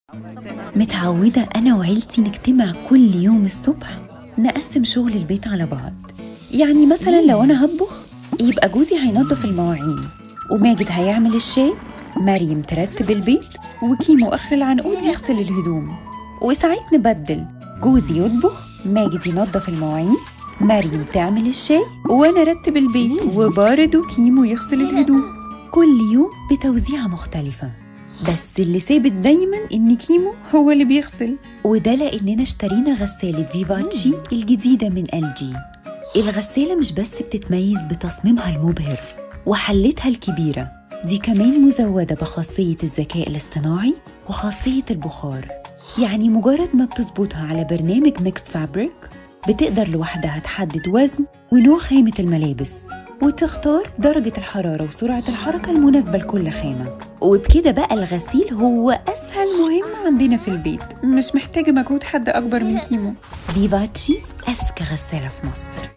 متعودة أنا وعيلتي نجتمع كل يوم الصبح نقسم شغل البيت على بعض يعني مثلا لو أنا هطبخ يبقى جوزي هينظف المواعين وماجد هيعمل الشاي مريم ترتب البيت وكيمو آخر العنقود يغسل الهدوم وساعات نبدل جوزي يطبخ ماجد ينظف المواعين مريم تعمل الشاي وأنا أرتب البيت وبرضه كيمو يغسل الهدوم كل يوم بتوزيعة مختلفة بس اللي ثابت دايما ان كيمو هو اللي بيغسل وده لاننا اشترينا غسالة فيفاتشي الجديدة من ال جي الغسالة مش بس بتتميز بتصميمها المبهر وحلتها الكبيرة دي كمان مزودة بخاصية الذكاء الاصطناعي وخاصية البخار يعني مجرد ما بتظبطها على برنامج ميكس فابريك بتقدر لوحدها تحدد وزن ونوع خامة الملابس وتختار درجة الحرارة وسرعة الحركة المناسبة لكل خامة وبكده بقى الغسيل هو أسهل مهمة عندنا في البيت مش محتاجة مجهود حد أكبر من كيمو فيفاتشي أذكى غسالة في مصر